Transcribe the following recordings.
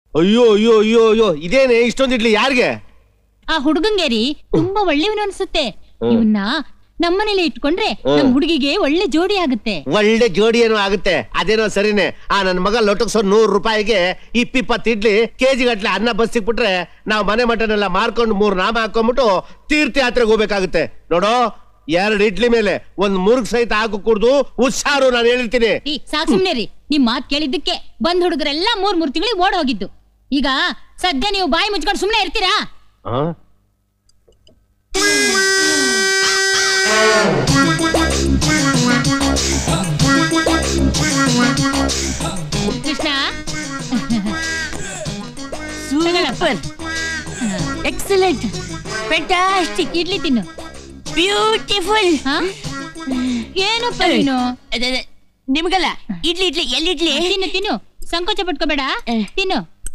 ಅಯ್ಯೋ ಅಯ್ಯೋ ಅಯ್ಯೋ ಅಯ್ಯೋ ಇದೇನೆ ಇಷ್ಟೊಂದು ಇಡ್ಲಿ ಯಾರಿಗೆ ಆ ಹುಡುಗಂಗೇರಿ ತುಂಬಾ ಒಳ್ಳೆಯವನು ಅನ್ಸುತ್ತೆ ಹ್ಮ್. ಇವನ್ನ ನಮ್ಮನೇಲಿ ಇಟ್ಕೊಂಡ್ರೆ ಹ್ಮ್. ನಮ್ ಹುಡುಗಿಗೆ ಒಳ್ಳೆ ಜೋಡಿ ಆಗುತ್ತೆ ಒಳ್ಳೆ ಜೋಡಿ ಏನೋ ಆಗುತ್ತೆ ಅದೇನೋ ಸರಿನೇ ಆ ನನ್ನ ಮಗ ಲೊಟಕ್ಸೋ ನೂರು ರೂಪಾಯಿಗೆ ಇಪ್ಪಿಪ್ಪತ್ತು ಇಡ್ಲಿ ಕೆಜಿ ಗಟ್ಲೆ ಅನ್ನ ಬಸ್ ಸಿಕ್ಬಿಟ್ರೆ ನಾವು ಮನೆ ಮಟನೆಲ್ಲ ಮಾರ್ಕೊಂಡು ಮೂರ್ ನಾಮ ಹಾಕೊಂಡ್ಬಿಟ್ಟು ತೀರ್ಥಯಾತ್ರೆಗೆ ಹೋಗ್ಬೇಕಾಗುತ್ತೆ ನೋಡೋ ಎರಡು ಇಡ್ಲಿ ಮೇಲೆ ಒಂದ್ ಮುರುಗ್ ಸಹಿತ ಹಾಕು ಕುಡ್ದು ಹುಷಾರು ನಾನು ಹೇಳಿರ್ತೀನಿ ಈ ಸಾಕ್ ಸುಮ್ನೆ ರೀ ನಿಮ್ ಮಾತ್ ಕೇಳಿದ್ದಕ್ಕೆ ಬಂದ್ ಹುಡುಗರೆಲ್ಲ ಮೂರ್ ಮೂರ್ ತಿಂಗಳಿಗೆ ಓಡ್ ಹೋಗಿದ್ದು ಈಗ ಸದ್ಯ ನೀವು ಬಾಯಿ ಮುಚ್ಕೊಂಡು ಸುಮ್ನೆ ಇರ್ತೀರಾ ಆ? Krishna super excellent fantastic idli ತಿನ್ನು ಬ್ಯೂಟಿಫುಲ್ ಹಾ ಏನಪ್ಪ ನೀನು ನಿಮ್ಗಲ್ಲ ಇಡ್ಲಿ ಇಡ್ಲಿ ಎಲ್ಲಿ ಇಡ್ಲಿ ತಿನ್ನು ತಿನ್ನು ಸಂಕೋಚ ಪಟ್ಕೋಬೇಡ ಏ. ತಿನ್ನು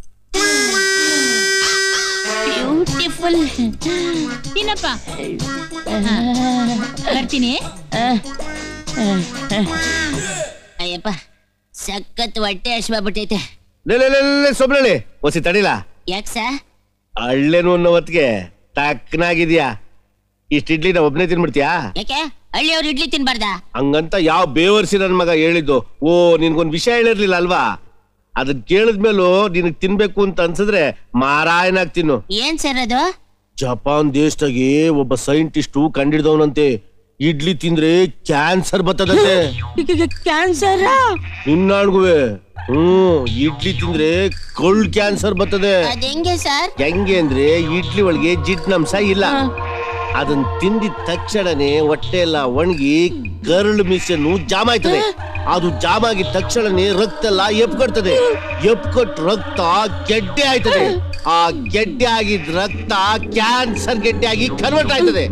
ಬ್ಯೂಟಿಫುಲ್ ತಿನ್ನಪ್ಪ ಹಾ. ಬರ್ತೀನಿ ಅಯ್ಯಪ್ಪ ಸಖತ್ ಹೊಟ್ಟೆ ಹಶ್ವಾಗ್ಬಿಟ್ಟೈತೆ ಲೇ, ಲೇ, ಲೇ, ಲೇ, ಲೇ, ಸುಬ್ರಹ್ಮಣ್ಯ ಒಸಿ ತಡಿಲ ಯಾಕೆ ಸಾ ಹಳ್ಳೆನು ಅನ್ನೋ ಹೊತ್ತಿಗೆ ತಕ್ಕನಾಗಿದ್ಯಾ ಇಷ್ಟ ಇಡ್ಲಿ ನಾ ಒಬ್ನೇ ತಿನ್ಬಿಡ್ತೀಯಾ ಯಾಕೆ ಹಳ್ಳಿಯವ್ರು ಇಡ್ಲಿ ತಿನ್ಬಾರ್ದಾ ಹಂಗಂತ ಯಾವ ಬೇವರ್ಸಿ ನನ್ ಮಗ ಹೇಳಿದ್ದು ಓ ನಿನ್ಗೊಂದ್ ವಿಷಯ ಹೇಳಿರ್ಲಿಲ್ಲ ಅಲ್ವಾ ಅದನ್ ಕೇಳಿದ್ಮೇಲೂ ನಿನಗ್ ತಿನ್ಬೇಕು ಅಂತ ಅನ್ಸಿದ್ರೆ ಮಾರಾಯನಾಗ್ ತಿನ್ನು ಏನ್ ಸರ್ ಅದು ಜಪಾನ್ ದೇಶದಾಗೆ ಒಬ್ಬ ಸೈಂಟಿಸ್ಟು ಕಂಡಿಡ್ದವನಂತೆ ಇಡ್ಲಿ ತಿಂದ್ರೆ ಕ್ಯಾನ್ಸರ್ ಬರ್ತದಂತೆ ಕ್ಯಾನ್ಸರ್ ನಿನ್ನಾಣ್ಗುವೆ ಹ್ಮ್ ಇಡ್ಲಿ ತಿಂದ್ರೆ ಕೋಲ್ಡ್ ಕ್ಯಾನ್ಸರ್ ಬರ್ತದೆ ಅದ್ ಹೆಂಗೆ ಸರ್ ಹೆಂಗೆ ಅಂದ್ರೆ ಇಡ್ಲಿ ಒಳಗೆ ಜಿಡ್ನಂಶ ಇಲ್ಲ ಅದನ್ನ ತಿಂದಿದ ತಕ್ಷಣನೇ ಹೊಟ್ಟೆ ಎಲ್ಲ ಒಣಗಿ ಗರಳು ಮಿಷನ್ ಜಾಮ್ ಆಯ್ತದೆ ಅದು ಜಾಮ್ ಆಗಿದ ತಕ್ಷಣನೇ ರಕ್ತ ಎಲ್ಲ ಎಪ್ಕೊಡ್ತದೆ ಎಪ್ಕೊಟ್ ರಕ್ತ ಗೆಡ್ಡೆ ಆಯ್ತದೆ ಆ ಗೆಡ್ಡೆ ಆಗಿದ್ ರಕ್ತ ಕ್ಯಾನ್ಸರ್ ಗೆಡ್ಡೆ ಆಗಿ ಕನ್ವರ್ಟ್ ಆಯ್ತದೆ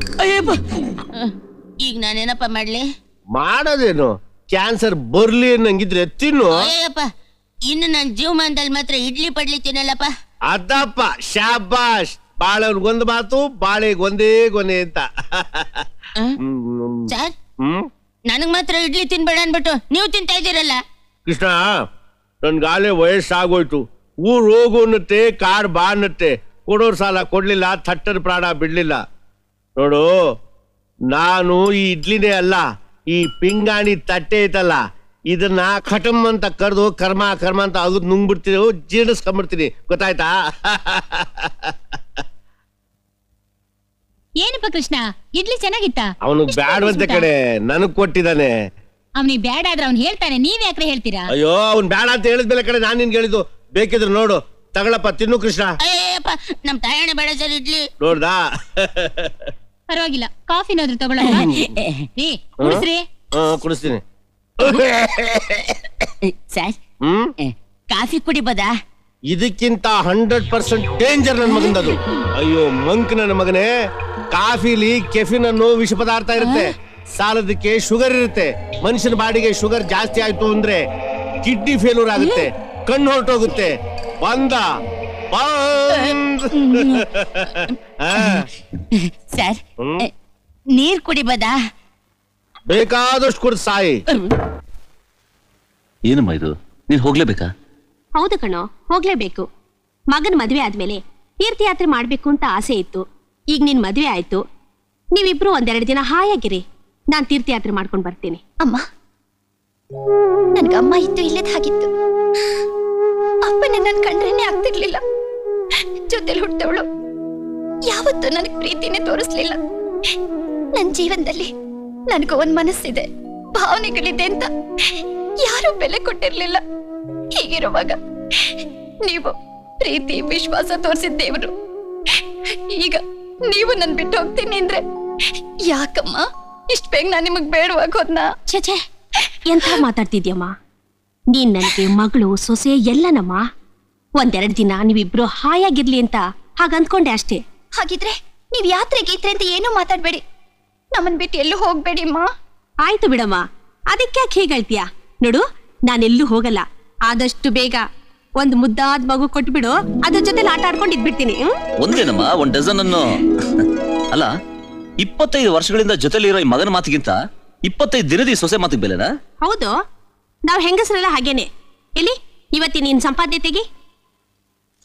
ಈಗ ನಾನೇನಪ್ಪ ಮಾಡ್ಲಿ ಮಾಡೋದೇನು ಕ್ಯಾನ್ಸರ್ ಬರ್ಲಿ ಅನ್ನಂಗಿದ್ರೆ ತಿನ್ನು ಅಯ್ಯಪ್ಪ ಇನ್ನು ನನ್ ಜೀವಮಾನದಲ್ಲಿ ಮಾತ್ರ ಇಡ್ಲಿ ಪಡ್ಲಿ ತಿನ್ನಲ್ಲಪ್ಪ ಅದಪ್ಪ ಶಾಬಾಷ್ ಬಾಳೆಗೊಂದು ಮಾತು ಬಾಳೆಗೆ ಒಂದೇ ಗೊನೆ ಅಂತ ಹ್ಮ್ ಸರ್ ಹ್ಮ್ ನನಗ್ ಮಾತ್ರ ಇಡ್ಲಿ ತಿನ್ಬೇಡ ಅನ್ಬಿಟ್ಟು ನೀವು ತಿಂತಾ ಇದ್ದೀರಲ್ಲ ಕೃಷ್ಣ ನನ್ಗಾಲೆ ವಯಸ್ಸಾಗೋಯ್ತು ಊರ್ ಹೋಗು ಅನ್ನತ್ತೆ ಕಾಡ್ ಬಾ ಅನ್ನತ್ತೆ ಕೊಡೋರ್ ಸಾಲ ಕೊಡ್ಲಿಲ್ಲ ಥಟ್ಟದ ಪ್ರಾಣ ಬಿಡ್ಲಿಲ್ಲ ನೋಡು ನಾನು ಈ ಇಡ್ಲಿನೇ ಅಲ್ಲ ಈ ಪಿಂಗಾಣಿ ತಟ್ಟೆ ಐತಲ್ಲ ಇದನ್ನ ಖಟಮ್ ಅಂತ ಕರೆದು ಕರ್ಮ ಕರ್ಮ ಅಂತ ಅಗದ್ ನುಂಗ್ಬಿಡ್ತೀನಿ ಜೀರ್ಣಿಸ್ಕೊಂಡ್ಬಿಡ್ತೀನಿ ಗೊತ್ತಾಯ್ತಾ ಏನಪ್ಪ ಕೃಷ್ಣ ಇಡ್ಲಿ ಚೆನ್ನಾಗಿತ್ತ ಅವನು ಬ್ಯಾಡವಂತೆ ಕಡೆ ನನಗ್ ಕೊಟ್ಟಿದ್ದಾನೆ ಅವನಿಗೆ ಬ್ಯಾಡ ಆದ್ರೆ ಅವ್ನು ಹೇಳ್ತಾನೆ ನೀವ್ ಯಾಕ್ರೆ ಹೇಳ್ತೀರಾ ಅಯ್ಯೋ ಅವ್ನ್ ಬೇಡ ಅಂತ ಹೇಳಿದ್ಮೇಲೆ ಕಡೆ ನಾನ್ ನಿನ್ಗೆ ಹೇಳಿದ್ದು ಬೇಕಿದ್ರೆ ನೋಡು ತಗಳಪ್ಪ ತಿನ್ನು ಕೃಷ್ಣ ಅಯ್ಯಪ್ಪ ನಮ್ ತಾಯಣ್ಣ ಬೇಡ ಸರ್ ಇಡ್ಲಿ ನೋಡ್ದಾ ಪರವಾಗಿಲ್ಲ ಕಾಫಿನಾದ್ರೂ ತಗೊಳಲ್ಲ ರೀ ಕುಡಿಸ್ರಿ ಹಾ ಕುಡಿಸ್ತೀನಿ ಸರ್ ಹ್ಮ್ ಕಾಫಿ ಕುಡಿಬೋದಾ ಇದಕ್ಕಿಂತ ಹಂಡ್ರೆಡ್ ಪರ್ಸೆಂಟ್ ಡೇಂಜರ್ ನನ್ನ ಮಗಂದದು ಅಯ್ಯೋ ಮಂಕ್ ನನ್ನ ಮಗನೇ ಕಾಫಿಲಿ ಕೆಫಿನ್ ಅನ್ನೋ ವಿಷ ಪದಾರ್ಥ ಇರುತ್ತೆ ಸಾಲದಕ್ಕೆ ಶುಗರ್ ಇರುತ್ತೆ ಮನುಷ್ಯನ ಬಾಡಿಗೆ ಶುಗರ್ ಜಾಸ್ತಿ ಆಯ್ತು ಅಂದ್ರೆ ಕಿಡ್ನಿ ಫೇಲ್ಯೂರ್ ಆಗುತ್ತೆ ಕಣ್ಣು ಹೊರಟೋಗುತ್ತೆ ಬಂದ ಬಂದ್. ಆ, ಸರ್ ಹ್ಮ್. ನೀರ್ ಕುಡಿಬೋದಾ ಬೇಕಾದಷ್ಟು ಕುಡ್ ಸಾಯಿ ಏನಮ್ಮ ಇದು ನೀನ್ ಹೋಗ್ಲೇಬೇಕಾ ಹೌದು ಕಣೋ ಹೋಗ್ಲೇಬೇಕು ಮಗನ ಮದ್ವೆ ಆದ್ಮೇಲೆ ತೀರ್ಥಯಾತ್ರೆ ಮಾಡ್ಬೇಕು ಅಂತ ಆಸೆ ಇತ್ತು ಈಗ ನಿನ್ ಮದ್ವೆ ಆಯ್ತು ನೀವಿಬ್ರು ಒಂದೆರಡು ದಿನ ಹಾಯಾಗಿರಿ ನಾನ್ ತೀರ್ಥಯಾತ್ರೆ ಮಾಡ್ಕೊಂಡ್ ಬರ್ತೀನಿ ಅಮ್ಮ ನನ್ಗಮ್ಮ ಇತ್ತು ಇಲ್ಲದ ಹಾಗಿತ್ತು ಅಪ್ಪನ ನನ್ ಕಂಡ್ರೇನೆ ಆಗ್ತಿರ್ಲಿಲ್ಲ ಜೊತೆಲಿ ಹುಟ್ಟವಳು ಯಾವತ್ತೂ ನನಗ್ ಪ್ರೀತಿನೇ ತೋರಿಸ್ಲಿಲ್ಲ ನನ್ ಜೀವನದಲ್ಲಿ ನನಗೂ ಒಂದ್ ಮನಸ್ಸಿದೆ ಭಾವನೆಗಳಿದೆ ಅಂತ ಯಾರು ಬೆಲೆ ಕೊಟ್ಟಿರ್ಲಿಲ್ಲ ಹೀಗಿರುವಾಗ ನೀವು ಪ್ರೀತಿ ವಿಶ್ವಾಸ ತೋರಿಸಿದ ದೇವರು ಈಗ ನೀವು ನನ್ ಬಿಟ್ಟು ಹೋಗ್ತೀನಿ ಅಂದ್ರೆ ಯಾಕಮ್ಮ ಇಷ್ಟ ಬೇಗ ನಾನ್ ನಿಮಗ್ ಬೇಡವಾಗ ಹೋದ್ನಾ ಛೇ ಛೇ ಎಂಥ ಮಾತಾಡ್ತಿದ್ಯಮ್ಮ ನೀನ್ ನನಗೆ ಮಗಳು ಸೊಸೆ ಎಲ್ಲನಮ್ಮ ಒಂದೆರಡು ದಿನ ನೀವಿಬ್ರು ಹಾಯಾಗಿರ್ಲಿ ಅಂತ ಹಾಗ ಅಂದ್ಕೊಂಡೆ ಅಷ್ಟೇ ಹಾಗಿದ್ರೆ ನೀವ್ ಯಾತ್ರೆ ಗೀತ್ರೆ ಅಂತ ಏನೂ ಮಾತಾಡ್ಬೇಡಿ ನಮ್ಮನ್ ಬಿಟ್ಟು ಎಲ್ಲೂ ಹೋಗ್ಬೇಡಿ ಅಮ್ಮ ಆಯ್ತು ಬಿಡಮ್ಮ ಅದಕ್ಕ್ಯಾಕೆ ಹೀಗೆ ಹೇಳ್ತೀಯ ನೋಡು ನಾನೆಲ್ಲೂ ಹೋಗಲ್ಲ ಆದಷ್ಟು ಬೇಗ ಒಂದ್ ಮುದ್ದಾದ್ ಮಗು ಕೊಟ್ಬಿಡು ಅದ್ರ ಜೊತೆ ಆಟ ಆಡ್ಕೊಂಡು ಇದ್ಬಿಡ್ತೀನಿ ಹ್ಮ್? ಒಂದೇನಮ್ಮ ಒಂದ್ ಡಜನ್ ಅನ್ನು ಅಲ್ಲ ಇಪ್ಪತ್ತೈದು ವರ್ಷಗಳಿಂದ ಜೊತೆಲಿರೋ ಈ ಮಗನ ಮಾತಿಗಿಂತ ಇಪ್ಪತ್ತೈದು ದಿನದ ಈ ಸೊಸೆ ಮಾತಿಗೆ ಬೆಲೆನಾ ಹೌದು ನಾವ್ ಹೆಂಗಸರೆಲ್ಲ ಹಾಗೇನೆ ಎಲ್ಲಿ ಇವತ್ತಿ ನೀನ್ ಸಂಪಾದನೆ ತೆಗಿ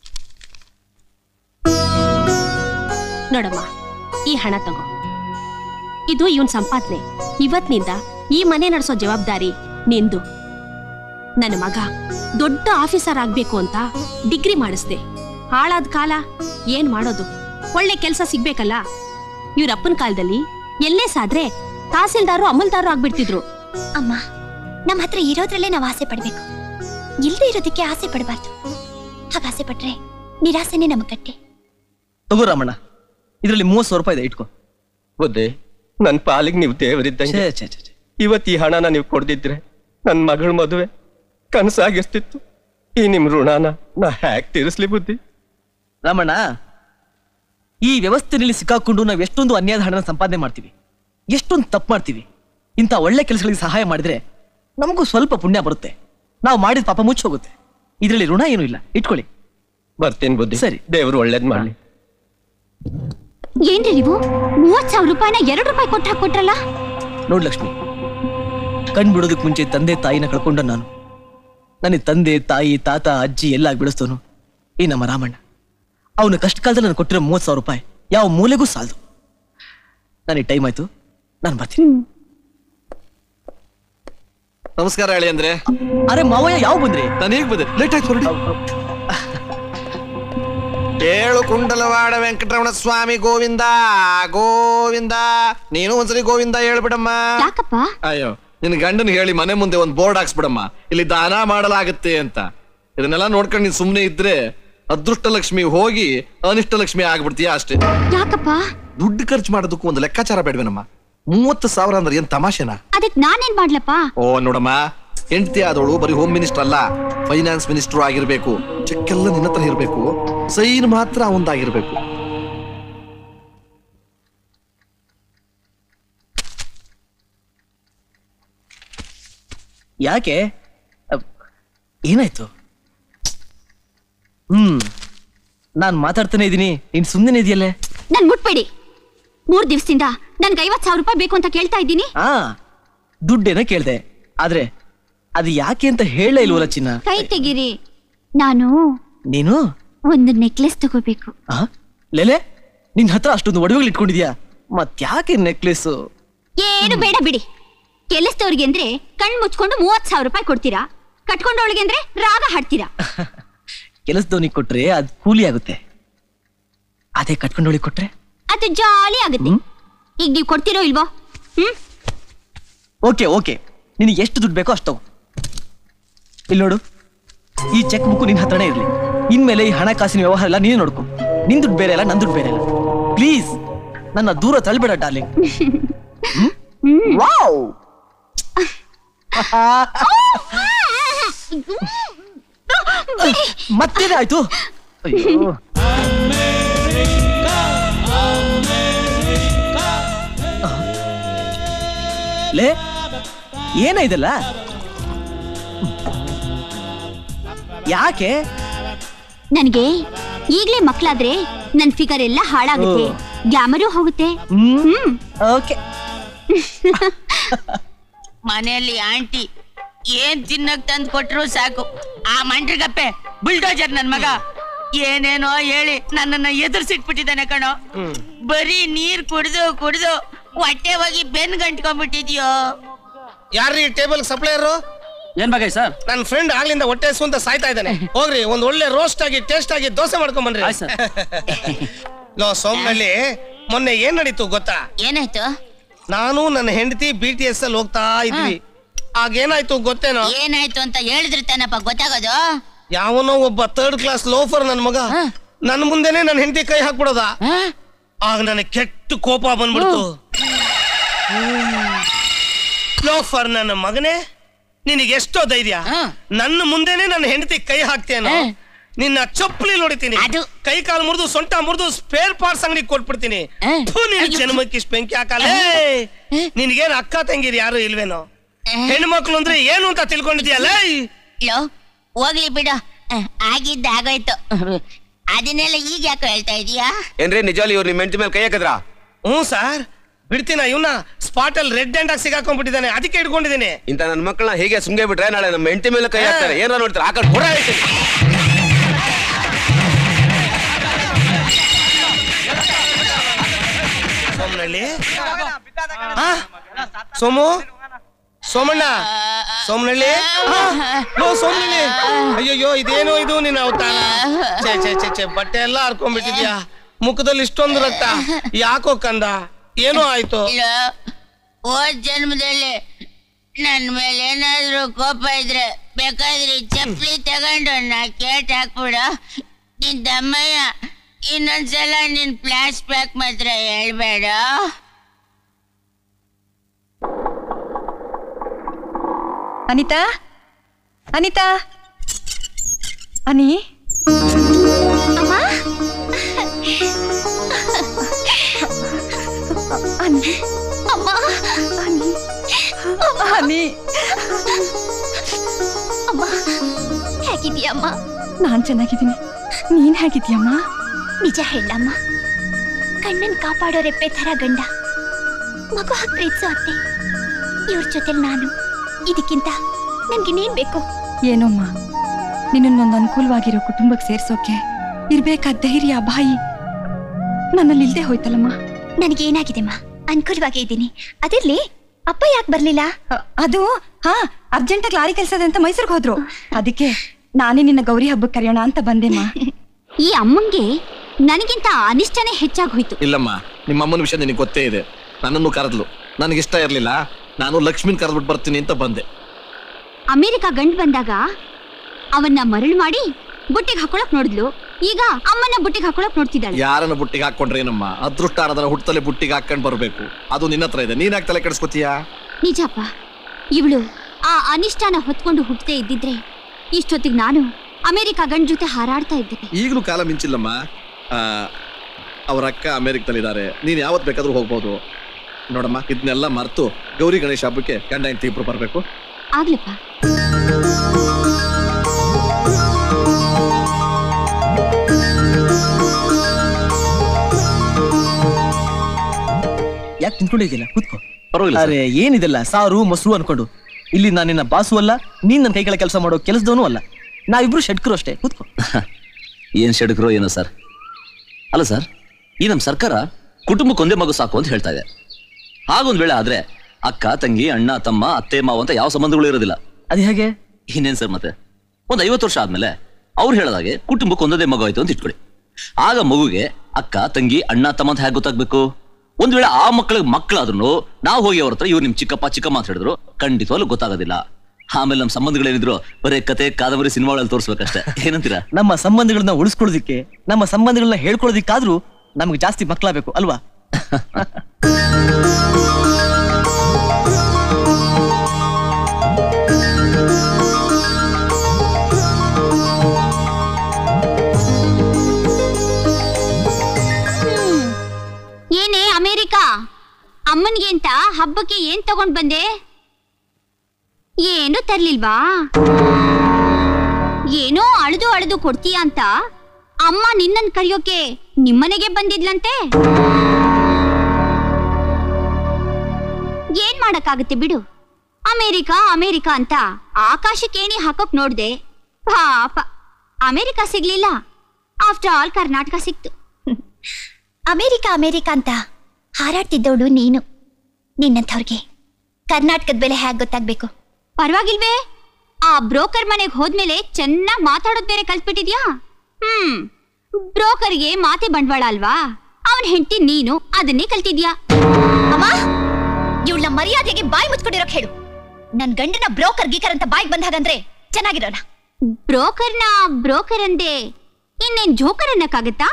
ನೋಡಮ್ಮ ಈ ಹಣ ತಗೋ ಇದು ಇವನ್ ಸಂಪಾದನೆ ಇವತ್ನಿಂದ ಈ ಮನೆ ನಡೆಸೋ ಜವಾಬ್ದಾರಿ ನಿಂದು ನನ್ನ ಮಗ ದೊಡ್ಡ ಆಫೀಸರ್ ಆಗ್ಬೇಕು ಅಂತ ಡಿಗ್ರಿ ಮಾಡಿಸ್ದೆ ಹಾಳಾದ ಕಾಲ ಏನ್ ಮಾಡೋದು ಒಳ್ಳೆ ಕೆಲಸ ಸಿಗ್ಬೇಕಲ್ಲ ಇವ್ರಪ್ಪನ ಕಾಲದಲ್ಲಿ ಎಲ್ಲೇ ಸಾದ್ರೆ ತಹಸೀಲ್ದಾರು ಅಮಲ್ದಾರು ಆಗ್ಬಿಡ್ತಿದ್ರು ಅಮ್ಮ ನಮ್ಮ ಹತ್ರ ಇರೋದ್ರಲ್ಲೇ ನಾವು ಆಸೆ ಪಡ್ಬೇಕು ಇಲ್ಲದೆ ಇರೋದಕ್ಕೆ ಆಸೆ ಪಡಬಾರ್ದು ಹಾಗ ಆಸೆ ಪಟ್ರೆ ನಿರಾಸೆನೆ ನಮ್ಮ ಕಟ್ಟೆ ತಗೋ ರಾಮಣ್ಣ ಇದರಲ್ಲಿ ಮೂವತ್ತು ಸಾವಿರ ರೂಪಾಯಿ ಇದೆ ಇಟ್ಕೋ ಬುದ್ಧಿ ನನ್ ಪಾಲಿಗೆ ನೀವು ದೇವರಿದ್ದಂಗೆ ಛೇ ಛೇ ಛೇ ಛೇ. ಇವತ್ತು ಈ ಹಣನ ನೀವು ಕೊಡ್ದಿದ್ರೆ ನನ್ ಮಗಳ ಮದುವೆ ಕನಸಾಗಿರ್ತಿತ್ತು ಈ ನಿಮ್ ಋಣನ ನಾ ಹ್ಯಾಕ್ ತೀರಿಸ್ಲಿ ಬುದ್ಧಿ ರಾಮಣ್ಣ ಈ ವ್ಯವಸ್ಥೆಯಲ್ಲಿ ಸಿಕ್ಕಾಕೊಂಡು ನಾವು ಎಷ್ಟೊಂದು ಅನ್ಯಾಯದ ಹಣನ ಸಂಪಾದನೆ ಮಾಡ್ತೀವಿ ಎಷ್ಟೊಂದು ತಪ್ಪು ಮಾಡ್ತೀವಿ ಇಂಥ ಒಳ್ಳೆ ಕೆಲಸಗಳಿಗೆ ಸಹಾಯ ಮಾಡಿದ್ರೆ ನಮಗೂ ಸ್ವಲ್ಪ ಪುಣ್ಯ ಬರುತ್ತೆ ನಾವು ಮಾಡಿದ ಪಾಪ ಮುಚ್ಚಿ ಹೋಗುತ್ತೆ ಇದರಲ್ಲಿ ಋಣ ಏನೂ ಇಲ್ಲ ಇಟ್ಕೊಳ್ಳಿ ಬರ್ತೀನಿ ಬುದ್ಧಿ ಸರಿ. ದೇವ್ರು ಒಳ್ಳೇದ್ ಮಾಡ್ಲಿ ಏನ್ರಿ ನೀವು ಮೂವತ್ ಸಾವಿರ ರೂಪಾಯಿನ ಎರಡು ರೂಪಾಯಿ ಕೊಟ್ಟು ಹಾಕೊಟ್ರಲ್ಲ ನೋಡ್ ಲಕ್ಷ್ಮಿ ಕಣ್ ಬಿಡೋದಕ್ಕೆ ಮುಂಚೆ ತಂದೆ ತಾಯಿನ ಕಳ್ಕೊಂಡ ನಾನು ನನಗೆ ತಂದೆ ತಾಯಿ ತಾತ ಅಜ್ಜಿ ಎಲ್ಲ ಬೆಳೆಸ್ತವನು ಈ ನಮ್ಮ ರಾಮಣ್ಣ ಅವನ ಕಷ್ಟ ಕಾಲದಲ್ಲಿ ನಾನು ಕೊಟ್ಟಿರೋ ಮೂವತ್ತು ಸಾವಿರ ರೂಪಾಯಿ ಯಾವ ಮೂಲೆಗೂ ಸಾಲದು ನನಗೆ ಟೈಮ್ ಆಯ್ತು ನಾನು ಬರ್ತೀನಿ ನಮಸ್ಕಾರ ಹೇಳಿ ಅಂದ್ರೆ ಅರೆ ಮಾವಯ್ಯ ಯಾವ ಬಂದ್ರಿ ನಾನು ಹೇಗ್ ಬಂದೆ ಲೇಟ್ ಆಯ್ತು ಹೊರಡಿ ಏಳು ಕುಂಡಲವಾಡ ವೆಂಕಟರಮಣ ಸ್ವಾಮಿ ಗೋವಿಂದ ಗೋವಿಂದ ನೀನು ಒಂದ್ಸರಿ ಗೋವಿಂದ ಹೇಳ್ಬಿಡಮ್ಮ ಯಾಕಪ್ಪ ಅಯ್ಯೋ ನಿನ್ ಗಂಡನ್ ಹೇಳಿ ಮನೆ ಮುಂದೆ ಒಂದ್ ಬೋರ್ಡ್ ಹಾಕ್ಸ್ಬಿಡಮ್ಮ ಇಲ್ಲಿ ದಾನ ಮಾಡಲಾಗತ್ತೆ ಅಂತ ಇದನ್ನೆಲ್ಲ ನೋಡ್ಕೊಂಡು ನೀನ್ ಸುಮ್ನೆ ಇದ್ರೆ ಅದೃಷ್ಟ ಲಕ್ಷ್ಮಿ ಹೋಗಿ ಅನಿಷ್ಟ ಲಕ್ಷ್ಮಿ ಆಗ್ಬಿಡ್ತೀಯ ಅಷ್ಟೇ ಯಾಕಪ್ಪ ದುಡ್ಡು ಖರ್ಚು ಮಾಡೋದಕ್ಕೂ ಒಂದು ಲೆಕ್ಕಾಚಾರ ಬೇಡವೇನಮ್ಮ ಮೂವತ್ತು ಸಾವಿರ ಅಂದ್ರೆ ಏನ್ ತಮಾಷೆನಾ ಅದಕ್ ನಾನೇನ್ ಮಾಡ್ಲಪ್ಪ ಓ ನೋಡಮ್ಮ ಹೆಂಡತಿ ಆದವಳು ಬರೀ ಹೋಮ್ ಮಿನಿಸ್ಟರ್ ಅಲ್ಲ ಫೈನಾನ್ಸ್ ಮಿನಿಸ್ಟರ್ ಆಗಿರ್ಬೇಕು ಚೆಕ್ ಎಲ್ಲ ನಿನ್ನ ಹತ್ರ ಇರ್ಬೇಕು ಸೈನ್ ಮಾತ್ರ ಅವಂದಾಗಿರ್ಬೇಕು ಯಾಕೆ ಅಹ್, ಏನಾಯ್ತು ಹ್ಮ್ ನಾನ್ ಮಾತಾಡ್ತಾನೆ ಇದ್ದೀನಿ ನೀನ್ ಸುಮ್ಮನೆ ಇದೆಯಲ್ಲೇ ನನ್ ಮುಟ್ಬೇಡಿ ಮೂರ್ ದಿವಸದಿಂದ ನನ್ಗೆ ಐವತ್ ಸಾವಿರ ರೂಪಾಯಿ ಬೇಕು ಅಂತ ಕೇಳ್ತಾ ಇದ್ದೀನಿ ಆ ದುಡ್ಡೇನೋ ಕೇಳ್ದೆ ಆದ್ರೆ ಅದು ಯಾಕೆ ಅಂತ ಹೇಳಲೇ ಇಲ್ವಲ್ಲ ಚಿನ್ನ ಕೈ ತೆಗೀರಿ ನಾನು ನೀನು ಒಂದು ನೆಕ್ಲೆಸ್ ತಗೋಬೇಕು ಆ ಲೇಲೆ ನಿನ್ ಹತ್ರ ಅಷ್ಟೊಂದು ಒಡವೆಗಳು ಇಟ್ಕೊಂಡಿದ್ಯಾ ಮತ್ಯಾಕೆ ನೆಕ್ಲೆಸ್ ಏನು ಬೇಡ ಬಿಡಿ ಕೆಲಸದವ್ರಿಗೆ ಅಂದ್ರೆ ಕಣ್ ಮುಚ್ಕೊಂಡು ಮೂವತ್ ಸಾವಿರ ರೂಪಾಯಿ ಕೊಡ್ತೀರಾ ಕಟ್ಕೊಂಡವಳಿಗೆ ಅಂದ್ರೆ ರಾಗ ಹಾಡ್ತೀರಾ ಕೆಲಸದವನಿಗೆ ಕೊಟ್ರೆ ಅದ್ ಕೂಲಿ ಆಗುತ್ತೆ ಅದೇ ಕಟ್ಕೊಂಡೋಳಿ ಕೊಟ್ರೆ ಅದು ಜಾಲಿ ಆಗುತ್ತೆ ಈಗ ನೀವು ಕೊಡ್ತೀರೋ ಇಲ್ವೋ ಹ್ಮ್ ಓಕೆ ಓಕೆ ನಿನಗೆ ಎಷ್ಟು ದುಡ್ಡು ಬೇಕೋ ಅಷ್ಟು ತಗೋ ಇಲ್ಲಿ ನೋಡು ಈ ಚೆಕ್ ಬುಕ್ ನಿನ್ ಹತ್ರನೇ ಇರ್ಲಿ ಇನ್ಮೇಲೆ ಈ ಹಣಕಾಸಿನ ವ್ಯವಹಾರ ಎಲ್ಲ ನೀನೇ ನೋಡ್ಕೊ ನಿನ್ ದುಡ್ಡು ಬೇರೆ ಅಲ್ಲ ನನ್ ದುಡ್ಡು ಬೇರೆ ಅಲ್ಲ ಪ್ಲೀಸ್ ನನ್ನ ದೂರ ತಳ್ಬೇಡ ಡಾರ್ಲಿಂಗ್ ವಾವ್ ಮತ್ತೇನೇ ಆಯ್ತು ಅಯ್ಯೋ ಲೇ ಏನ ಇದಲ್ಲ ಯಾಕೆ ನನ್ಗೆ ಈಗ್ಲೇ ಮಕ್ಳಾದ್ರೆ ನನ್ ಫಿಗರ್ ಎಲ್ಲ ಹಾಳಾಗುತ್ತೆ ಗ್ಲಾಮರು ಹೋಗುತ್ತೆ ಹ್ಮ್ ಹ್ಮ್ ಓಕೆ ಮನೆಯಲ್ಲಿ ಆಂಟಿ ಏನ್ ತಿನ್ನಕ್ ತಂದ್ ಕೊಟ್ರು ಸಾಕು ಆ ಮಂಡ್ರಿಗಪ್ಪೆ ಬುಲ್ಡೋಜರ್ ನನ್ ಮಗ ಏನೇನೋ ಹೇಳಿ ನನ್ನನ್ನ ಎದುರ್ಸಿಟ್ಬಿಟ್ಟಿದ್ದಾನೆ ಕಣೋ ಬರೀ ನೀರ್ ಕುಡ್ದು ಕುಡ್ದು ಹೊಟ್ಟೆ ಹೋಗಿ ಬೆನ್ ಗಂಟ್ಕೊಂಡ್ಬಿಟ್ಟಿದ್ಯೋ ಯಾರ್ರೀ ಟೇಬಲ್ ಸಪ್ಲೈಯರು ಏನ್ ಬಗ್ಗೆ ಸರ್ ನನ್ನ ಫ್ರೆಂಡ್ ಆಗ್ಲಿಂದ ಹೊಟ್ಟೆ ಹಸು ಅಂತ ಸಾಯ್ತಾ ಇದ್ದಾನೆ ಹೋಗ್ರಿ ಒಂದ್ ಒಳ್ಳೆ ರೋಸ್ಟ್ ಆಗಿ ಟೇಸ್ಟ್ ಆಗಿ ದೋಸೆ ಮಾಡ್ಕೊಂಡ್ ಬನ್ರಿ ಆಯ್ತ್ ಸರ್. ಲೋ ಸೋಮನಹಳ್ಳಿ ಮೊನ್ನೆ ಏನ್ ನಡೀತು ಗೊತ್ತಾ ಏನಾಯ್ತು ನಾನು ನನ್ನ ಹೆಂಡತಿ ಬಿ ಟಿ ಎಸ್ ಅಲ್ಲಿ ಹೋಗ್ತಾ ಇದ್ವಿ ಆಗೇನಾಯ್ತು ಗೊತ್ತೇನೋ ಏನಾಯ್ತು ಅಂತ ಹೇಳಿದ್ರೆ ತಾನಪ್ಪ ಗೊತ್ತಾಗೋದು ಯಾವನೋ ಒಬ್ಬ ಥರ್ಡ್ ಕ್ಲಾಸ್ ಲೋಫರ್ ನನ್ ಮಗ ನನ್ ಮುಂದೆನೆ ನನ್ನ ಹೆಂಡತಿ ಕೈ ಹಾಕ್ಬಿಡೋದ ಆ? ಆಗ ನನಗೆ ಕೆಟ್ಟ ಕೋಪ ಬಂದ್ಬಿಡ್ತು ಲೋಫರ್ ನನ್ನ ಮಗನೇ ನಿನಗೆ ಎಷ್ಟೋ ಧೈರ್ಯ ಹ್ಮ್. ನನ್ನ ಮುಂದೆನೆ ನನ್ನ ಹೆಂಡತಿ ಕೈ ಹಾಕ್ತೇನೋ ಹ್ಮ್. ನಿನ್ನ ಚಪ್ಪಲಿ ನೋಡಿತೀನಿ ಅದು- ಕೈ ಕಾಲು ಮುರಿದು ಸೊಂಟ ಮುರಿದು ಸ್ಪೇರ್ ಪಾರ್ಟ್ಸ್ ಅಂಗಡಿ ಕೊಟ್ಬಿಡ್ತೀನಿ ಹ್ಮ್. ಥು, ನಿನ್ ಜನ್ಮಕ್ಕೆ ಇಷ್ಟ್ ಬೆಂಕಿ ಹಾಕಲ್ಲ ನಿನಗೇನು ಅಕ್ಕ ತಂಗಿರಿ ಯಾರು ಇಲ್ವೇನೋ ಹೆಣ್ಮಕ್ಳು ಅಂದ್ರೆ ಏನು ಅಂತ ತಿಳ್ಕೊಂಡಿದ್ಯಲ್ಲ ಲೋ ಹೋಗ್ಲಿ ಬಿಡು ಅಹ್, ಆಗಿದ್ದ ಆಗೋಯ್ತು ಅದನ್ನೆಲ್ಲ ಈಗ ಯಾಕೆ ಹೇಳ್ತಾ ಇದೀಯಾ ಏನ್ರಿ ನಿಜವಾಗ್ಲಿ ಇವ್ರು ನಿಮ್ ಹೆಂಡತಿ ಮೇಲೆ ಕೈ ಹಾಕಿದ್ರಾ ಹ್ಞೂ ಸರ್ ಬಿಡ್ತೀನ ಇವನ ಸ್ಪಾಟ್ ಅಲ್ಲಿ ರೆಡ್ ಹ್ಯಾಂಡ್ ಆಗಿ ಸಿಗಾಕೊಂಡ್ಬಿಟ್ಟಿದ್ದಾನೆ ಅದಕ್ಕೆ ಹಿಡ್ಕೊಂಡಿದ್ದೀನಿ ಇಂತ ನನ್ನ ಮಕ್ಕಳನ್ನ ಹೀಗೆ ಸುಮ್ಗೆ ಬಿಟ್ರೆ ನಾಳೆ ನಮ್ಮ ಹೆಂಡತಿ ಮೇಲೆ ಕೈ ಹಾಕ್ತಾರೆ ಏನಾರ ನೋಡ್ತಾರೆ ಆ ಕಡೆ ಹೊರ ಆ? ಸೋಮು ಸೋಮಣ್ಣ ಸೋಮನಳ್ಳಿ ಆ, ಲೋ ಸೋಮನಳ್ಳಿ ಅಯ್ಯಯ್ಯೋ ಇದೇನು ಇದು ನಿನ್ನ ಅವತಾರ ಛೇ ಛೇ ಛೇ ಛೇ ಬಟ್ಟೆ ಎಲ್ಲ ಹರ್ಕೊಂಡ್ಬಿಟ್ಟಿದ್ಯಾ ಮುಖದಲ್ಲಿ ಇಷ್ಟೊಂದು ರಕ್ತ ಯಾಕೋ ಕಂದ ಏನೋ ಆಯ್ತು ಇಲ್ಲ ಹೋದ್ ಜನ್ಮದಲ್ಲಿ ನನ್ ಮೇಲೆ ಏನಾದ್ರೂ ಕೋಪ ಇದ್ರೆ ಬೇಕಾದ್ರೆ ಈ ಚಪ್ಪಲಿ ತಗೊಂಡು ನಾ ಕೇಟ್ ಹಾಕ್ಬಿಡು ನಿನ್ ದಮ್ಮಯ್ಯ ಇನ್ನೊಂದ್ಸಲ ನಿನ್ ಫ್ಲಾಶ್ ಬ್ಯಾಕ್ ಮಾತ್ರ ಹೇಳ್ಬೇಡ ಅನಿತಾ ಅನಿತಾ ಅನಿ ಅನಿ ಅಮ್ಮ ಅನಿ ಅನಿ ಅಮ್ಮ ಹೇಗಿದೀಯಮ್ಮ ನಾನ್ ಚೆನ್ನಾಗಿದ್ದೀನಿ ನೀನ್ ಹೇಗಿದ್ಯಮ್ಮ ನಿಜ ಹೇಳಮ್ಮ ಕಣ್ಣನ್ ಕಾಪಾಡೋ ರೆಪ್ಪೆ ಥರ ಗಂಡ ಮಗು ಹಾಗೆ ಪ್ರೀತಿಸೋ ಅತ್ತೆ ಇವ್ರ ಜೊತೆಲಿ ನಾನು ಇದಕ್ಕಿಂತ ನನ್ಗಿನ್ನೇನ್ ಬೇಕು ಏನೋಮ್ಮ ನಿನ್ನೊಂದು ಅನುಕೂಲವಾಗಿರೋ ಕುಟುಂಬಕ್ಕೆ ಸೇರ್ಸೋಕೆ ಇರ್ಬೇಕಾದ ಧೈರ್ಯ ಬಾಯಿ ನನ್ನಲ್ಲಿ ಇಲ್ದೇ ಹೋಯ್ತಲ್ಲಮ್ಮ ನನಗೇನಾಗಿದೆಮ್ಮ ಅನುಕೂಲವಾಗೇ ಇದ್ದೀನಿ ಅದಿರ್ಲಿ ಅಪ್ಪ ಯಾಕೆ ಬರ್ಲಿಲ್ಲ ಅ- ಅದು ಹಾ ಅರ್ಜೆಂಟಾಗಿ ಲಾರಿ ಕೆಲ್ಸದ ಅಂತ ಮೈಸೂರಿಗೆ ಹೋದ್ರು ಅದಕ್ಕೆ ನಾನೇ ನಿನ್ನ ಗೌರಿ ಹಬ್ಬಕ್ಕೆ ಕರೆಯೋಣ ಅಂತ ಬಂದೆಮ್ಮ ಈ ಅಮ್ಮಂಗೆ ನನಗಿಂತ ಅನಿಷ್ಟನೇ ಹೆಚ್ಚಾಗಿ ಹೋಯ್ತು ಇಲ್ಲಮ್ಮ ನಿಮ್ಮ ಅಮ್ಮನ ವಿಷಯ ನಿನಗೆ ಗೊತ್ತೇ ಇದೆ ನನ್ನನ್ನು ಕರೆದ್ಲು ನನಗೆ ಇಷ್ಟ ಇರಲಿಲ್ಲ ನಾನು ಲಕ್ಷ್ಮಿನ್ ಕರೆದ್ಬಿಟ್ಟು ಬರ್ತೀನಿ ಅಂತ ಬಂದೆ ಅಮೆರಿಕ ಗಂಡ್ ಬಂದಾಗ ಅವನ್ನ ಮರಳು ಮಾಡಿ ಬುಟ್ಟಿಗೆ ಹಾಕೊಳಕ್ ನೋಡಿದ್ಲು ಈಗ ಅಮ್ಮನ ಬುಟ್ಟಿಗೆ ಹಾಕೊಳಕ್ ನೋಡ್ತಿದ್ದಾಳೆ ಯಾರನ್ನ ಬುಟ್ಟಿಗೆ ಹಾಕೊಂಡ್ರೆ ಏನಮ್ಮ ಅದೃಷ್ಟ ಅನ್ನೋದನ್ನ ಹುಟ್ಟತಲೆ ಬುಟ್ಟಿಗೆ ಹಾಕೊಂಡ್ ಬರ್ಬೇಕು ಅದು ನಿನ್ನ ಹತ್ರ ಇದೆ ನೀನ್ ಯಾಕೆ ತಲೆ ಕೆಡಿಸ್ಕೊತೀಯಾ ನಿಜಪ್ಪ ಇವಳು ಆ ಅನಿಷ್ಟನ ಹೊತ್ಕೊಂಡು ಹುಟ್ಟದೇ ಇದ್ದಿದ್ರೆ ಇಷ್ಟೊತ್ತಿಗೆ ನಾನು ಅಮೆರಿಕ ಗಂಡ್ ಜೊತೆ ಹಾರಾಡ್ತಾ ಇದ್ದೆ ಈಗಲೂ ಕಾಲ ಮಿಂಚಿಲ್ಲಮ್ಮ ಆ, ಅವ್ರ ಅಕ್ಕ ಅಮೆರಿಕದಲ್ಲಿದ್ದಾರೆ ನೀನ್ ಯಾವತ್ ಬೇಕಾದ್ರೂ ಹೋಗ್ಬೋದು ನೋಡಮ್ಮ ಇದನ್ನೆಲ್ಲ ಮರ್ತು ಗೌರಿ ಗಣೇಶ ಹಬ್ಬಕ್ಕೆ ಗಂಡ ಹೆಂಡತಿ ಇಬ್ರು ಬರ್ಬೇಕು ಆಗ್ಲಪ್ಪ ಯಾಕೆ ನಿಂತ್ಕೊಂಡಿದ್ದಿಲ್ಲ ಕೂತ್ಕೋ ಪರವಾಗಿಲ್ಲ ಸರ್. ಅರೆ ಏನಿದೆಲ್ಲ ಸಾರು ಮೊಸರು ಅನ್ಕೊಂಡು ಇಲ್ಲಿ ನಾನು ನಿನ್ನ ಬಾಸು ಅಲ್ಲ ನೀನ್ ನನ್ನ ಕೈಗಳ ಕೆಲಸ ಮಾಡೋ ಕೆಲಸದವನು ಅಲ್ಲ ನಾವಿಬ್ರು ಷಟ್ಕರು ಅಷ್ಟೇ ಕೂತ್ಕೋ ಏನ್ ಶೆಡ್ಕರೋ ಏನೋ ಸರ್ ಅಲ್ಲ ಸರ್ ಈ ನಮ್ಮ ಸರ್ಕಾರ ಕುಟುಂಬಕ್ಕೆ ಒಂದೇ ಮಗು ಸಾಕು ಅಂತ ಹೇಳ್ತಾ ಇದೆ ಹಾಗೊಂದ್ ವೇಳೆ ಆದ್ರೆ ಅಕ್ಕ ತಂಗಿ ಅಣ್ಣ ತಮ್ಮ ಅತ್ತೆ ಮಾವ ಅಂತ ಯಾವ ಸಂಬಂಧಗಳು ಇರೋದಿಲ್ಲ ಅದು ಹೇಗೆ ಇನ್ನೇನ್ ಸರ್ ಮತ್ತೆ ಒಂದ್ ಐವತ್ತು ವರ್ಷ ಆದ್ಮೇಲೆ ಅವ್ರು ಹೇಳದಾಗೆ ಕುಟುಂಬಕ್ಕೆ ಒಂದದೇ ಮಗು ಆಯ್ತು ಅಂತ ಇಟ್ಕೊಳ್ಳಿ ಆಗ ಮಗುಗೆ ಅಕ್ಕ ತಂಗಿ ಅಣ್ಣ ತಮ್ಮ ಅಂತ ಹೇಗೆ ಗೊತ್ತಾಗ್ಬೇಕು ಒಂದ್ ವೇಳೆ ಆ ಮಕ್ಕಳಿಗೆ ಮಕ್ಕಳಾದ್ರು ನಾವು ಹೋಗಿ ಅವ್ರ ಹತ್ರ ಇವ್ರು ನಿಮ್ ಚಿಕ್ಕಪ್ಪ ಚಿಕ್ಕಮ್ಮ ಅಂತ ಹೇಳಿದ್ರು ಖಂಡಿತವಾಗ್ಲೂ ಗೊತ್ತಾಗೋದಿಲ್ಲ ಆಮೇಲೆ ನಮ್ಮ ಸಂಬಂಧಗಳೇನಿದ್ರು ಬರೀ ಕತೆ ಕಾದಂಬರಿ ಸಿನಿಮಾಗಳಲ್ಲಿ ತೋರಿಸ್ಬೇಕಷ್ಟೇ ಏನಂತೀರಾ ನಮ್ಮ ಸಂಬಂಧಗಳನ್ನ ಉಳಿಸ್ಕೊಳ್ಳೋದಿಕ್ಕೆ ನಮ್ಮ ಸಂಬಂಧಗಳನ್ನ ಹೇಳ್ಕೊಳ್ಳೋದಿಕ್ಕಾದ್ರೂ ನಮ್ಗೆ ಜಾಸ್ತಿ ಮಕ್ಕಳಾಗಬೇಕು ಅಲ್ವಾ ಏನೇ ಅಮೆರಿಕ ಅಮ್ಮನ್ಗೆ ಅಂತ ಹಬ್ಬಕ್ಕೆ ಏನ್ ತಗೊಂಡ್ ಬಂದೆ ಏನು ತರ್ಲಿಲ್ವಾ ಏನೋ ಅಳದು ಅಳದು ಕೊಡ್ತೀಯ ಅಂತ ಅಮ್ಮ ನಿನ್ನನ್ ಕರೆಯೋಕೆ ನಿಮ್ಮನೆಗೆ ಬಂದಿದ್ಲಂತೆ ಏನ್ ಮಾಡಕ್ಕಾಗತ್ತೆ ಬಿಡು ಅಮೆರಿಕ ಅಮೆರಿಕ ಅಂತ ಆಕಾಶಕ್ಕೆ ಏಣಿ ಹಾಕೋಕ್ ನೋಡ್ದೆ ಪಾಪ ಅಮೆರಿಕ ಸಿಗ್ಲಿಲ್ಲ ಆಫ್ಟರ್ ಆಲ್ ಕರ್ನಾಟಕ ಸಿಕ್ತು ಅಮೆರಿಕ ಅಮೆರಿಕ ಅಂತ ಹಾರಾಡ್ತಿದ್ದವಳು ನೀನು ನಿನ್ನಂಥವ್ರಿಗೆ ಕರ್ನಾಟಕದ ಬೆಲೆ ಹೇಗೆ ಗೊತ್ತಾಗ್ಬೇಕು ಪರವಾಗಿಲ್ವೇ ಆ ಬ್ರೋಕರ್ ಮನೆಗೆ ಹೋದ್ಮೇಲೆ ಚೆನ್ನಾಗಿ ಮಾತಾಡೋದ್ ಬೇರೆ ಕಲ್ತ್ಬಿಟ್ಟಿದ್ಯಾ ಹ್ಮ್ ಬ್ರೋಕರ್ಗೆ ಮಾತೆ ಬಂಡವಾಳ ಅಲ್ವಾ ಅವನ್ ಹೆಂಡತಿ ನೀನು ಅದನ್ನೇ ಕಲ್ತಿದ್ಯಾ ಅಮ್ಮ ಇವಳ ಮರ್ಯಾದೆಗೆ ಬಾಯಿ ಮುಚ್ಕೊಂಡಿರೋಕ್ ಹೇಳು ನನ್ ಗಂಡನ ಬ್ರೋಕರ್ ಗೀಕರ್ ಅಂತ ಬಾಯಿಗೆ ಬಂದಾಗಂದ್ರೆ ಚೆನ್ನಾಗಿರೋಣ ಬ್ರೋಕರ್ನ ಬ್ರೋಕರ್ ಅಂದೆ ಇನ್ನೇನ್ ಜೋಕರ್ ಅನ್ನಕ್ಕಾಗತ್ತಾ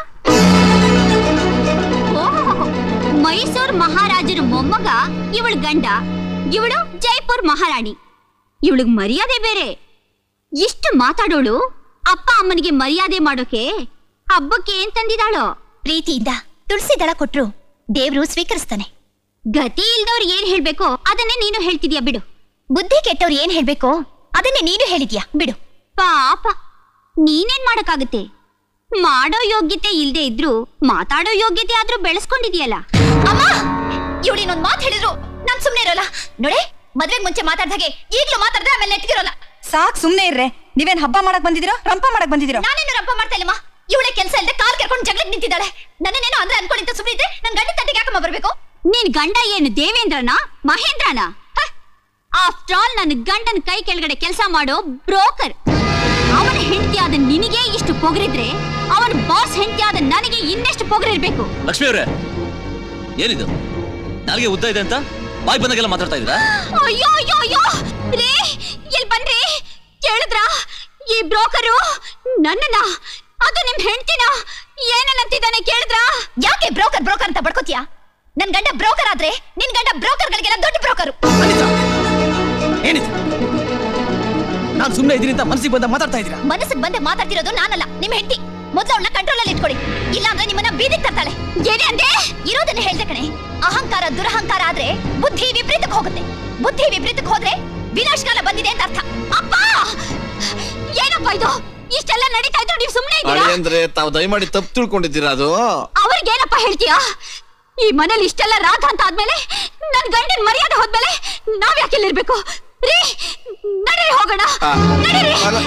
ಮೈಸೂರ್ ಮಹಾರಾಜರ ಮೊಮ್ಮಗ ಇವಳ ಗಂಡ ಇವಳು ಜೈಪುರ್ ಮಹಾರಾಣಿ ಇವಳಿಗೆ ಮರ್ಯಾದೆ ಬೇರೆ ಇಷ್ಟು ಮಾತಾಡೋಳು ಅಪ್ಪ ಅಮ್ಮನಿಗೆ ಮರ್ಯಾದೆ ಮಾಡೋಕೆ ಹಬ್ಬಕ್ಕೆ ಏನ್ ತಂದಿದಾಳೋ ಪ್ರೀತಿಯಿಂದ ತುಳಸಿ ದಳ ಕೊಟ್ರು ದೇವ್ರು ಸ್ವೀಕರಿಸ್ತಾನೆ ಗತಿ ಇಲ್ದವ್ರು ಏನ್ ಹೇಳ್ಬೇಕೋ ಅದನ್ನೇ ನೀನು ಹೇಳ್ತಿದ್ಯಾ ಬಿಡು ಬುದ್ಧಿ ಕೆಟ್ಟವ್ರು ಏನ್ ಹೇಳ್ಬೇಕೋ ಅದನ್ನೇ ನೀನು ಹೇಳಿದ್ಯಾ ಬಿಡು ಪಾಪ ನೀನೇನ್ ಮಾಡಕ್ಕಾಗತ್ತೆ ಮಾಡೋ ಯೋಗ್ಯತೆ ಇಲ್ದೇ ಇದ್ರು ಮಾತಾಡೋ ಯೋಗ್ಯತೆ ಆದ್ರೂ ಬೆಳೆಸ್ಕೊಂಡಿದ್ಯಲ್ಲ ಅಮ್ಮ ಇವಳಿನೊಂದ್ ಮಾತು ಹೇಳಿದ್ರು ನಾನ್ ಸುಮ್ನೆ ಇರಲ್ಲ ನೋಡೆ ಮದ್ವೆಗ್ ಮುಂಚೆ ಮಾತಾಡ್ದಾಗೆ ಈಗ್ಲೂ ಮಾತಾಡ್ದೆ ಆಮೇಲೆ ನೆಟ್ಗಿರೋಲ್ಲ ಸಾಕ್ ಸುಮ್ನೆ ಇರ್ರೆ ನೀವೇನ್ ಹಬ್ಬ ಮಾಡಕ್ ಬಂದಿದ್ದೀರೋ ರಂಪ ಮಾಡಕ್ ಬಂದಿದ್ದೀರೋ ನಾನೇನು ರಂಪ ಮಾಡ್ತಾ ಇಲ್ಲಮ್ಮ ಇವಳೆ ಕೆಲಸ ಇಲ್ಲದೆ ಕಾಲ್ ಕೆರ್ಕೊಂಡು ಜಗಳಕ್ಕೆ ನಿಂತಿದ್ದಾಳೆ ನನ್ನೇನೋ ಅಂದ್ರೆ ಅನ್ಕೊಂಡಿದ್ದ ಸುಮ್ಮನೆ ಇದ್ರೆ ನನ್ ಗಂಡ ತಂಟೆಗೆ ಯಾಕಮ್ಮ ಬರ್ಬೇಕು ನೀನ್ ಗಂಡ ಗಂಡ ಏನು ದೇವೇಂದ್ರನ ಮಹೇಂದ್ರನ ಆಫ್ಟರ್ ಆಲ್ ನನ್ನ ಗಂಡನ ಕೈ ಕೆಳಗಡೆ ಕೆಲಸ ಮಾಡೋ ಬ್ರೋಕರ್ ಅವನ ಹೆಂಡತಿಯಾದ ನಿನಗೆ ಇಷ್ಟು ಪೊಗರಿದ್ರೆ ಅವನ ಬಾಸ್ ಹೆಂಡತಿಯಾದ ನನಗೆ ಇನ್ನೆಷ್ಟು ಪೊಗರಿರ್ಬೇಕು ಲಕ್ಷ್ಮಿ ಅವರೇ ಏನಿದು ನಾಲ್ಗೆ ಉದ್ದ ಇದೆ ಅಂತ ಬಾಯ್ ಬಂದಾಗೆಲ್ಲ ಮಾತಾಡ್ತಾ ಇದ್ದೀರಾ ಅಯ್ಯೋ ಅಯ್ಯೋ ಅಯ್ಯೋ ರೇ ಎಲ್ ಬನ್ರಿ ಕೇಳಿದ್ರ ಈ ಬ್ರೋಕರು ನನ್ನನ್ನ ಅದು ನಿಮ್ ಹೆಂಡ್ತಿನ ಏನನ್ನಂತಿದ್ದಾನೆ ಕೇಳಿದ್ರ ಯಾಕೆ ಬ್ರೋಕರ್ ಬ್ರೋಕರ್ ಅಂತ ಬಡ್ಕೋತೀಯ ನನ್ ಗಂಡ ಬ್ರೋಕರ್ ಆದ್ರೆ ನಿನ್ ಗಂಡ ಬ್ರೋಕರ್ಗಳಿಗೆಲ್ಲ ದೊಡ್ಡ ಬ್ರೋಕರು ಏನಿದು ನಾನು ಸುಮ್ಮನೆ ಇದೀನಿ ಅಂತ ಮನಸ್ಸಿಗೆ ಬಂದ ಮಾತಾಡ್ತಾ ಇದ್ದೀರಾ ಮನಸ್ಸಿಗೆ ಬಂದೆ ಮಾತಾಡ್ತಿರೋದು ನಾನಲ್ಲ ನಿಮ್ ಹೆಂಡತಿ ಮೊದ್ಲು ಅವಳನ್ನ ಕಂಟ್ರೋಲ್ ಅಲ್ಲಿ ಇಟ್ಕೊಳ್ಳಿ ಇಲ್ಲ ಅಂದ್ರೆ ನಿಮ್ಮನ್ನ ಬೀದಿಗೆ ತರ್ತಾಳೆ ಏನೇ ಅಂದೆ ಇರೋದನ್ನ ಹೇಳ್ದೆ ಕಣೆ ಅಹಂಕಾರ ದುರಹಂಕಾರ ಆದ್ರೆ ಬುದ್ಧಿ ವಿಪರೀತಕ್ಕೆ ಹೋಗುತ್ತೆ ಬುದ್ಧಿ ವಿಪರೀತಕ್ಕೆ ಹೋದ್ರೆ ವಿನಾಶಕಾಲ ಬಂದಿದೆ ಅಂತ ಅರ್ಥ ಅಪ್ಪ ಏನಪ್ಪ ಇದು ಇಷ್ಟೆಲ್ಲ ನಡೀತಾ ಇದ್ರು ನೀವು ಸುಮ್ಮನೆ ಇದ್ದೀರಾ ಅಳಿ ಅಂದ್ರೆ ತಾವು ದಯಮಾಡಿ ತಪ್ಪು ತಿಳ್ಕೊಂಡಿದ್ದೀರಾ ಅದು ಅವ್ರಿಗೇನಪ್ಪ ಹೇಳ್ತೀಯಾ ಈ ಮನೇಲಿ ಇಷ್ಟೆಲ್ಲ ರಾಧ ಅಂತ ಆದ್ಮೇಲೆ ನನ್ ಗಂಡನ್ ಮರ್ಯಾದೆ ಹೋದ್ಮೇಲೆ ನಾವ್ ಯಾಕೆ ಇಲ್ಲಿರ್ಬೇಕು ರೀ ನಡೀರಿ ಹೋಗೋಣ ಆ, ನಡೀರಿ ಅಲ್ಲ.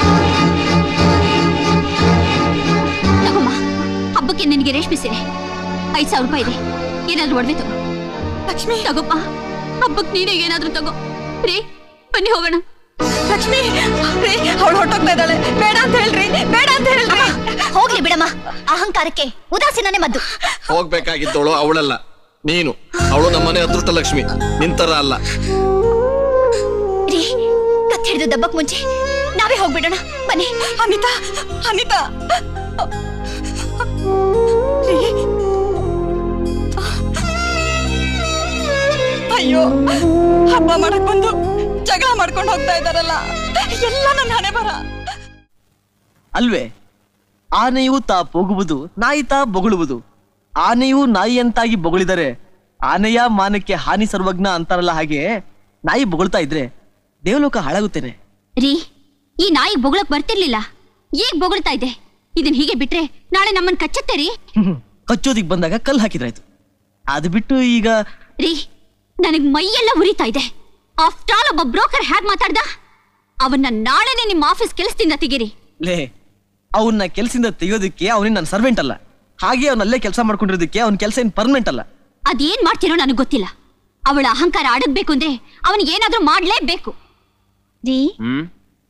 ತಗೊಮ್ಮ ಹಬ್ಬಕ್ಕೆ ನಿನಗೆ ರೇಷ್ಮೆ ಸೀರೆ ಐದ್ ಸಾವಿರ ರೂಪಾಯಿ ಇದೆ ಏನಾದ್ರೂ ಒಡವೆ ತಗೋ ಲಕ್ಷ್ಮಿ ತಗೋಪ್ಪ ಹಬ್ಬಕ್ಕೆ ನೀನೇ ಏನಾದ್ರೂ ತಗೋ ರೀ ಬನ್ನಿ ಹೋಗೋಣ ಲಕ್ಷ್ಮಿ ಅವಳು ಹೊಟ್ಟೋಗ್ತಾ ಇದ್ದಾಳೆ ಬೇಡ ಅಂತ ಹೇಳ್ರಿ ಬೇಡ ಅಂತ ಹೇಳ್ರಿ ಹೋಗ್ಲಿ ಬಿಡಮ್ಮ ಅಹಂಕಾರಕ್ಕೆ ಉದಾಸೀನನೇ ಮದ್ದು ಹೋಗ್ಬೇಕಾಗಿದ್ದವಳು ಅವಳಲ್ಲ ನೀನು ಅವಳು ನಮ್ಮನೆ ಅದೃಷ್ಟ ಲಕ್ಷ್ಮಿ ನಿಂತರ ಅಲ್ಲ ರೀ ಕತ್ ಹಿಡಿದು ದಬ್ಬಕ್ ಮುಂಚೆ ನಾವೇ ಹೋಗ್ಬಿಡೋಣ ಬನ್ನಿ ಅನಿತಾ ಅನಿತಾ ಅಯ್ಯೋ ಹಬ್ಬ ಮಾಡಕ್ ಬಂದು ಜಗಳ ಮಾಡ್ಕೊಂಡು ಹೋಗ್ತಾ ಇದಾರಲ್ಲ ಎಲ್ಲ ನನ್ನ ಹಣೆ ಬರ ಅಲ್ವೇ ಆನೆಯು ತಾ ಪೋಗುವುದು ನಾಯಿ ತಾ ಬೊಗಳುವುದು ಆನೆಯು ನಾಯಿಯಂತಾಗಿ ಬೊಗಳಿದರೆ ಆನೆಯ ಮಾನಕ್ಕೆ ಹಾನಿ ಸರ್ವಜ್ಞ ಅಂತಾರಲ್ಲ ಹಾಗೆ ನಾಯಿ ಬೊಗಳ್ತಾ ಇದ್ರೆ ದೇವಲೋಕ ಹಾಳಾಗುತ್ತೇನೆ ರೀ ಈ ನಾಯಿ ಬೊಗಳಕ್ ಬರ್ತಿರ್ಲಿಲ್ಲ ಈಗ ಬೊಗಳ್ತಾ ಇದೆ ಇದನ್ ಹೀಗೆ ಬಿಟ್ರೆ ನಾಳೆ ನಮ್ಮನ್ ಕಚ್ಚತ್ತೆ ರೀ ಕಚ್ಚೋದಿಕ್ ಬಂದಾಗ ಕಲ್ಲು ಹಾಕಿದ್ರಾಯ್ತು ಅದು ಬಿಟ್ಟು ಈಗ ರೀ ನನಗ್ ಮೈಯೆಲ್ಲ ಉರಿತಾ ಇದೆ ಆಫ್ಟರ್ ಆಲ್ ಒಬ್ಬ ಬ್ರೋಕರ್ ಹ್ಯಾಗ್ ಮಾತಾಡ್ದ ಅವನ್ನ ನಾಳೆನೆ ನಿಮ್ಮ ಆಫೀಸ್ ಕೆಲಸದಿಂದ ತೆಗೀರಿ ಲೇ ಅವನ್ನ ಕೆಲ್ಸದಿಂದ ತೆಗೆಯೋದಕ್ಕೆ ಅವನಿಗೆ ನನ್ನ ಸರ್ವೆಂಟ್ ಅಲ್ಲ ಹಾಗೆ ಅವನಲ್ಲೇ ಕೆಲಸ ಮಾಡ್ಕೊಂಡಿರೋದಕ್ಕೆ ಅವನ ಕೆಲಸ ಏನ್ ಪರ್ಮನೆಂಟ್ ಅಲ್ಲ ಅದೇನ್ ಮಾಡ್ತೀರೋ ನನಗ್ ಗೊತ್ತಿಲ್ಲ ಅವಳ ಅಹಂಕಾರ ಅಡಗ್ಬೇಕು ಅಂದ್ರೆ ಅವನಿಗೆ ಏನಾದ್ರೂ ಮಾಡ್ಲೇಬೇಕು ರೀ ಹ್ಮ್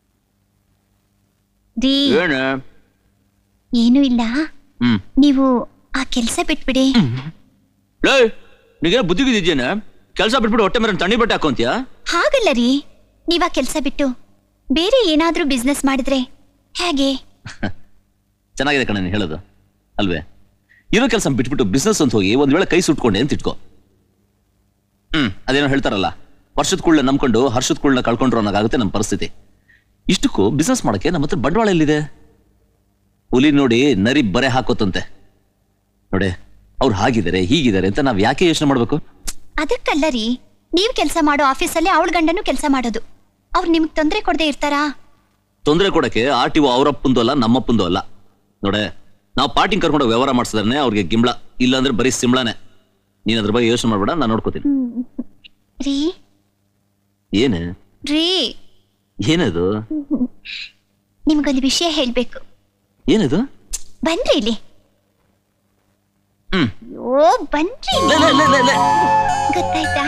ರೀ ಏನ ಏನೂ ಇಲ್ಲ ಹ್ಮ್ ನೀವು ಆ ಕೆಲಸ ಬಿಟ್ಬಿಡಿ ಲೇ ನಿಗೆ ಬುದ್ಧಿ ಇದೆಯೇನ ಕೆಲಸ ಬಿಟ್ಬಿಟ್ಟು ಹೊಟ್ಟೆ ಮೇಲೆ ತಣ್ಣಿ ಬಟ್ಟೆ ಹಾಕೊಂತೀಯಾ ಹಾಗಲ್ಲ ರೀ ನೀವ್ ಆ ಕೆಲಸ ಬಿಟ್ಟು ಬೇರೆ ಏನಾದ್ರೂ ಬಿಸ್ನೆಸ್ ಮಾಡಿದ್ರೆ ಹೇಗೆ ಚೆನ್ನಾಗಿದೆ ಕಣ ನೀನು ಹೇಳೋದು ಅಲ್ವೇ ಇರೋ ಕೆಲಸ ಬಿಟ್ಬಿಟ್ಟು ಬಿಸ್ನೆಸ್ ಅಂತ ಹೋಗಿ ಒಂದ್ ವೇಳೆ ಕೈ ಸುಟ್ಕೊಂಡೆ ಅಂತ ಇಟ್ಕೋ ಹ್ಮ್ ಅದೇನೋ ಹೇಳ್ತಾರಲ್ಲ ವರ್ಷದ ಕುಳ್ಳ ನಂಬ್ಕೊಂಡು ಹರ್ಷದ ಕುಳ್ಳ ಕಳ್ಕೊಂಡ್ರು ಅನ್ನೋದಾಗುತ್ತೆ ನಮ್ಮ ಪರಿಸ್ಥಿತಿ ಇಷ್ಟಕ್ಕೂ ಬಿಸ್ನೆಸ್ ಮಾಡಕ್ಕೆ ನಮ್ಮ ಹತ್ರ ಬಂಡವಾಳ ಎಲ್ಲಿದೆ ಹುಲಿ ನೋಡಿ ನರಿ ಬರೆ ಹಾಕೋತಂತೆ ನೋಡಿ ಅವ್ರು ಹಾಗಿದ್ದಾರೆ ಹೀಗಿದ್ದಾರೆ ಅಂತ ನಾವ್ ಯಾಕೆ ಯೋಚನೆ ಮಾಡ್ಬೇಕು ಅದಕ್ಕಲ್ಲ ರೀ ನೀವ್ ಕೆಲಸ ಮಾಡೋ ಆಫೀಸಲ್ಲಿ ಅವಳ ಗಂಡನು ಕೆಲಸ ಮಾಡೋದು ಅವ್ರು ನಿಮ್ಗ್ ತೊಂದ್ರೆ ಕೊಡದೆ ಇರ್ತಾರಾ ತೊಂದರೆ ಕೊಡಕ್ಕೆ ಆರ್ ಟಿ ಅವರಪ್ಪಂದು ಅಲ್ಲ ನಮ್ಮಪ್ಪಂದು ಅಲ್ಲ ನೋಡೆ ನಾವು ಪಾರ್ಟಿಂಗ್ ಕರ್ಕೊಂಡು ವ್ಯವಹಾರ ಮಾಡಿಸಿದ್ರೆ ಅವ್ರಿಗೆ ಗಿಂಬಳ ಇಲ್ಲಾಂದ್ರೆ ಬರೀ ಸಿಂಬಳನೆ ನೀನ್ ಅದ್ರ ಬಗ್ಗೆ ಯೋಚನೆ ಮಾಡ್ಬೇಡ ನಾನು ನೋಡ್ಕೋತೀನಿ ರೀ ಏನು ರೀ ಏನದು ನಿಮ್ಗೊಂದು ವಿಷಯ ಹೇಳ್ಬೇಕು ಏನದು ಬನ್ರಿ ಇಲ್ಲಿ ಹ್ಮ್ ಓ ಬನ್ರಿ ಇಲ್ಲಿ. ಲೇ, ಲೇ, ಲೇ, ಲೇ. ಗೊತ್ತಾಯ್ತಾ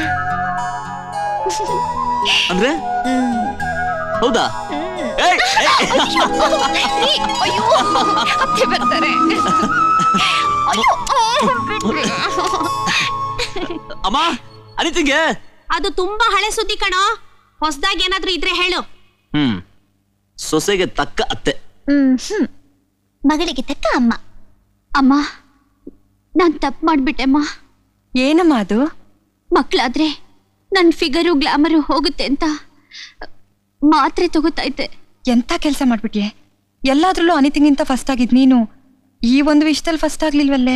ಅಂದ್ರೆ ಹೌದಾ ಏಯ್, ಏಯ್. ರೀ, ಅಯ್ಯೋ ಅತ್ತೆ ಬರ್ತಾರೆ ಅಯ್ಯೋ ಬಿಟ್ರಿ. ಅಮ್ಮ ಅನಿತಿಂಗೆ ಅದು ತುಂಬಾ ಹಳೆ ಸುದ್ದಿ ಕಣೋ ಹೊಸದಾಗಿ ಏನಾದ್ರೂ ಇದ್ರೆ ಹೇಳು ಹ್ಮ್ ಸೊಸೆಗೆ ತಕ್ಕ ಅತ್ತೆ ಹ್ಮ್ ಹ್ಮ್ ಮಗಳಿಗೆ ತಕ್ಕ ಅಮ್ಮ ಅಮ್ಮ ನಾನ್ ತಪ್ಪು ಮಾಡ್ಬಿಟ್ಟೆಮ್ಮ ಏನಮ್ಮ ಅದು ಮಕ್ಕಳಾದ್ರೆ ನನ್ ಫಿಗರು ಗ್ಲಾಮರು ಹೋಗುತ್ತೆ ಅಂತ ಮಾತ್ರೆ ತಗೋತಾ ಇದ್ದೆ ಎಂತ ಕೆಲಸ ಮಾಡ್ಬಿಟ್ಯೆ ಎಲ್ಲಾದ್ರಲ್ಲೂ ಅನಿತಿಗಿಂತ ಫಸ್ಟ್ ಆಗಿದ್ ನೀನು ಈ ಒಂದು ವಿಷಯದಲ್ಲಿ ಫಸ್ಟ್ ಆಗ್ಲಿಲ್ವಲ್ಲೇ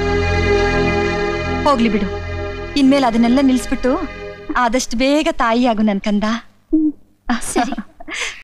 ಹೋಗ್ಲಿ ಬಿಡು ಇನ್ಮೇಲೆ ಅದನ್ನೆಲ್ಲ ನಿಲ್ಸ್ಬಿಟ್ಟು ಆದಷ್ಟು ಬೇಗ ತಾಯಿ ಆಗು ನನ್ ಕಂದ ಸರಿ